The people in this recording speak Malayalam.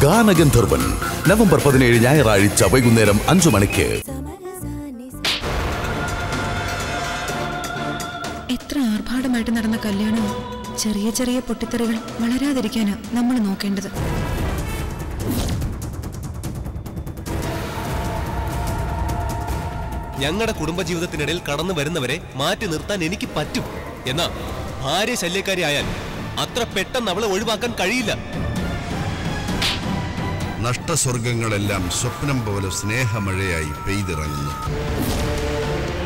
ഗാനഗന്ധർവൻ നവംബർ പതിനേഴ് ഞായറാഴ്ച വൈകുന്നേരം അഞ്ചു മണിക്ക് എത്ര ആർഭാടമായിട്ട് നടന്ന കല്യാണവും ചെറിയ ചെറിയ പൊട്ടിത്തെറികൾ വളരാതിരിക്കാനാ നമ്മൾ നോക്കേണ്ടത് ഞങ്ങളുടെ കുടുംബജീവിതത്തിനിടയിൽ കടന്നു വരുന്നവരെ മാറ്റി നിർത്താൻ എനിക്ക് പറ്റും എന്നാ ഭാര്യ ശല്യക്കാരി ആയാൽ അത്ര പെട്ടെന്ന് അവളെ ഒഴിവാക്കാൻ കഴിയില്ല നഷ്ടസ്വർഗങ്ങളെല്ലാം സ്വപ്നം പോലെ സ്നേഹമഴയായി പെയ്തിറങ്ങുന്നു